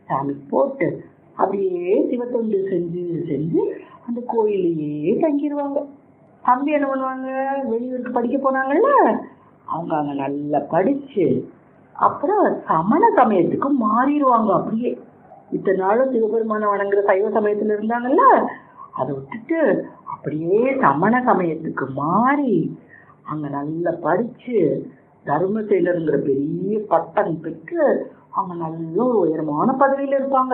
சாமி போட்டு அப்படியே சிவத்தொண்டு செஞ்சு செஞ்சு அந்த கோயிலையே தங்கிடுவாங்க தம்பி என்ன பண்ணுவாங்க வெளியூருக்கு படிக்க போனாங்கல்ல அவங்க அங்க நல்லா படிச்சு அப்புறம் சமண சமயத்துக்கு மாறிடுவாங்க அப்படியே இத்தனை நாளும் சிவபெருமான வணங்குற சைவ சமயத்துல இருந்தாங்கல்ல அதை விட்டுட்டு அப்படியே சமண சமயத்துக்கு மாறி அங்க நல்லா படிச்சு தர்மசேலருங்கிற பெரிய பட்டம் பெற்று அவங்க நல்ல ஒரு உயரமான பதவியில இருப்பாங்க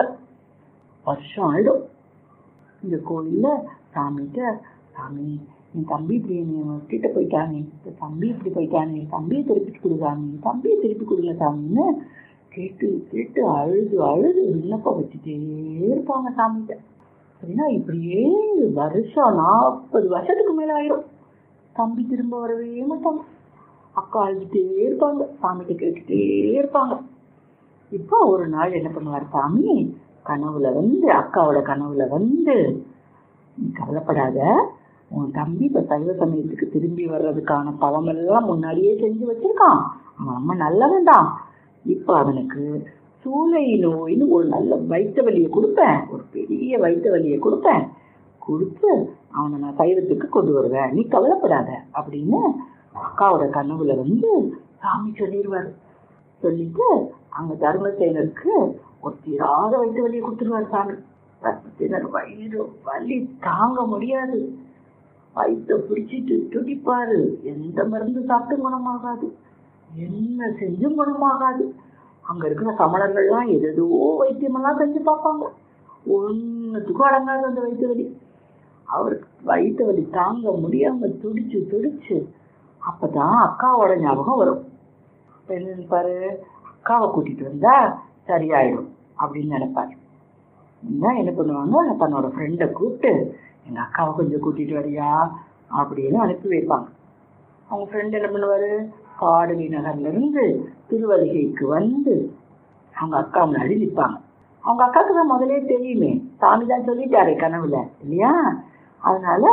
வருஷம் ஆயிடும் இந்த கோயில்ல சாமிகிட்ட சாமி என் தம்பி இப்படி என்னை விட்டுட்டு போயிட்டானே இந்த தம்பி இப்படி போயிட்டானே தம்பியை திருப்பி கொடு சாமி தம்பியை திருப்பி கொடுங்க சாமின்னு கேட்டு கேட்டு அழுது அழுது விண்ணப்பம் வச்சுட்டே இருப்பாங்க சாமிகிட்ட அப்படின்னா இப்படியே வருஷம் நாற்பது வருஷத்துக்கு மேல ஆயிரும் தம்பி திரும்ப வரவே மாட்டாங்க அக்கா அழுதுட்டே இருப்பாங்க சாமிகிட்ட கேட்டுட்டே இருப்பாங்க இப்போ ஒரு நாள் என்ன பண்ணுவார் சாமி கனவுல வந்து அக்காவோட கனவுல வந்து நீ கவலைப்படாத உன் தம்பி இப்ப சைவ சமயத்துக்கு திரும்பி வர்றதுக்கான பழம் எல்லாம் முன்னாடியே செஞ்சு வச்சிருக்கான் அவன் அம்மா நல்லவன் தான் இப்ப அவனுக்கு சூளை நோயின்னு ஒரு நல்ல வயிற்று வலியை கொடுப்பேன் ஒரு பெரிய வயிற்று வலியை கொடுப்பேன் கொடுத்து அவனை நான் சைவத்துக்கு கொண்டு வருவேன் நீ கவலைப்படாத அப்படின்னு அக்காவோட கனவுல வந்து சாமி சொல்லிடுவாரு சொல்லிட்டு அங்க தர்மசேனருக்கு ஒரு தீராத வயிற்று வலியை கொடுத்துருவாரு சாமி தர்மசேனர் வயிறு வலி தாங்க முடியாது வயிற்ற பிடிச்சிட்டு துடிப்பாரு எந்த மருந்து சாப்பிட்டு குணமாகாது என்ன செஞ்சும் குணமாகாது அங்க இருக்கிற சமணர்கள்லாம் எதோ வைத்தியமெல்லாம் செஞ்சு பார்ப்பாங்க ஒன்னுத்துக்கும் அடங்காது அந்த வயிற்று வலி அவருக்கு வயிற்று வலி தாங்க முடியாம துடிச்சு துடிச்சு அப்பதான் அக்காவோட ஞாபகம் வரும் அப்ப என்ன நினைப்பாரு அக்காவை கூட்டிட்டு வந்தா சரியாயிடும் அப்படின்னு நினைப்பாரு என்ன என்ன பண்ணுவாங்க தன்னோட ஃப்ரெண்டை கூப்பிட்டு எங்க அக்காவை கொஞ்சம் கூட்டிட்டு வரியா அப்படின்னு அனுப்பி வைப்பாங்க அவங்க ஃப்ரெண்ட் என்ன பண்ணுவாரு பாடலி நகர்ல இருந்து திருவதிகைக்கு வந்து அவங்க அக்கா முன்னாடி நிற்பாங்க அவங்க அக்காவுக்கு தான் முதலே தெரியுமே சாமி தான் சொல்லிட்டாரு கனவுல இல்லையா அதனால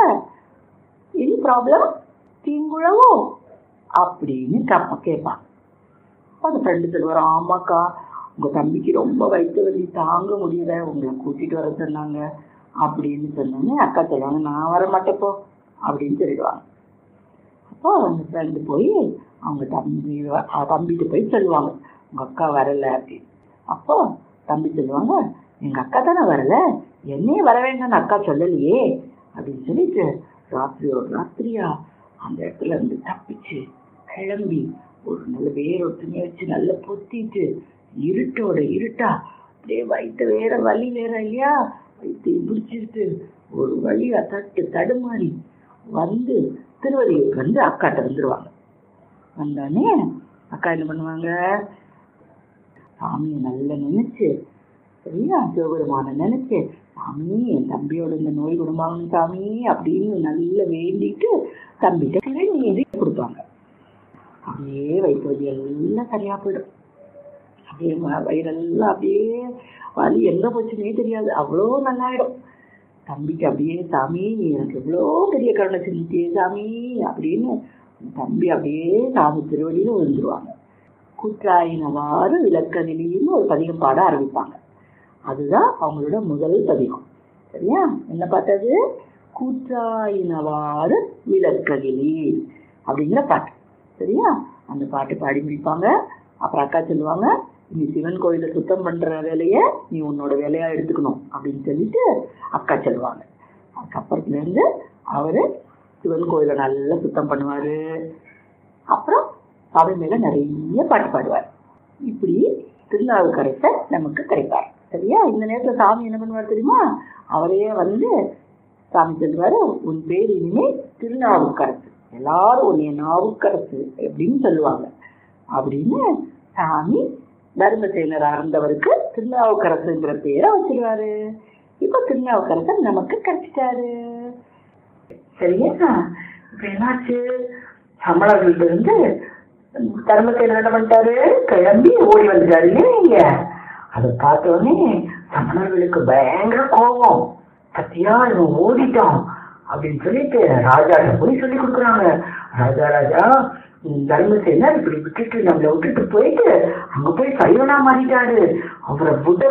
எனி ப்ராப்ளம் தீங்குழவோ அப்படின்னு கப்ப கேட்பான் அந்த ஃப்ரெண்டு சொல்லுவார் ஆமாக்கா உங்க தம்பிக்கு ரொம்ப வயிற்று வலி தாங்க முடியல உங்களை கூட்டிட்டு வர சொன்னாங்க அப்படின்னு சொன்னோன்னே அக்கா சொல்லுவாங்க நான் வர மாட்டேப்போ அப்படின்னு சொல்லிடுவாங்க அப்போ அந்த ஃப்ரெண்டு போய் அவங்க தம்பி வ- அஹ் தம்பிகிட்ட போய் சொல்லுவாங்க உங்க அக்கா வரல அப்படின்னு அப்போ தம்பி சொல்லுவாங்க எங்க அக்கா தானே வரல என்னையே வர வேண்டாம்னு அக்கா சொல்லலையே அப்படின்னு சொல்லிட்டு ராத்திரி ஒரு ராத்திரியா அந்த இடத்துல இருந்து தப்பிச்சு கிளம்பி ஒரு நல்ல வேறொரு துணியை வச்சு நல்லா பொத்திட்டு இருட்டோட இருட்டா அப்படியே வயிற்று வேற வலி வேற இல்லையா வயிற்று பிடிச்சிட்டு ஒரு வழியா தட்டு தடுமாறி வந்து திருவதிகைக்கு வந்து அக்காட்ட வந்துருவாங்க வந்தோடனே அக்கா என்ன பண்ணுவாங்க சாமியை நல்லா நினைச்சு சரியா சிவபெருமான நினைச்சு சாமி என் தம்பியோட இந்த நோய் குணமாகணும் சாமி அப்படின்னு நல்லா வேண்டிட்டு தம்பிகிட்ட திருநீரை கொடுப்பாங்க அப்படியே வயிற்று வலி எல்லாம் சரியா போயிடும் அப்படியே வ- வயிறெல்லாம் அப்படியே வலி எங்க போச்சுன்னே தெரியாது அவ்வளோ நல்லாயிடும் தம்பிக்கு அப்படியே சாமி நீ எனக்கு எவ்வளோ பெரிய கருணை செஞ்சுட்டியே சாமி அப்படின்னு தம்பி அப்படியே சாமி திருவடியில விழுந்துருவாங்க கூற்றாயினவாறு விளக்கநிலின்னு ஒரு பதிகம் பாட ஆரம்பிப்பாங்க அதுதான் அவங்களோட முதல் பதிகம் சரியா என்ன பார்த்தது கூற்றாயினவாறு விளக்ககிலி அப்படிங்கிற பாட்டு சரியா அந்த பாட்டு பாடி முடிப்பாங்க அப்புறம் அக்கா சொல்லுவாங்க நீ சிவன் கோயிலை சுத்தம் பண்ற வேலைய நீ உன்னோட வேலையா எடுத்துக்கணும் அப்படின்னு சொல்லிட்டு அக்கா சொல்லுவாங்க அதுக்கப்புறத்துல இருந்து அவரு சிவன் கோயிலை நல்லா சுத்தம் பண்ணுவாரு அப்புறம் அவன் மேல நிறைய பாட்டு பாடுவார் இப்படி திருநாவுக்கரசர் நமக்கு கிடைப்பார் சரியா இந்த நேரத்துல சாமி என்ன பண்ணுவார் தெரியுமா அவரையே வந்து சாமி சொல்லுவாரு உன் பேர் இனிமே திருநாவுக்கரசு எல்லாரும் உன்னைய நாவுக்கரசு அப்படின்னு சொல்லுவாங்க அப்படின்னு சாமி தர்மசேனரா இருந்தவருக்கு திருநாவுக்கரசுங்கிற பேரை வச்சிருவாரு இப்ப திருநாவுக்கரசர் நமக்கு கிடைச்சிட்டாரு சரியா இப்ப என்னாச்சு சமணர்கள்ட்ட இருந்து தர்மசேனர் என்ன பண்ணிட்டாரு கிளம்பி ஓடி வந்துட்டாரு நீங்க அதை பார்த்த உடனே சமணர்களுக்கு பயங்கர கோபம் சத்தியா இவன் ஓடிட்டான் அப்படின்னு சொல்லிட்டு ராஜாட்ட போய் சொல்லி கொடுக்குறாங்க ராஜா ராஜா உம் தர்மசேனர் இப்படி விட்டுட்டு நம்மளை விட்டுட்டு போயிட்டு அங்க போய் சைவனா மாறிட்டாரு அவரை விட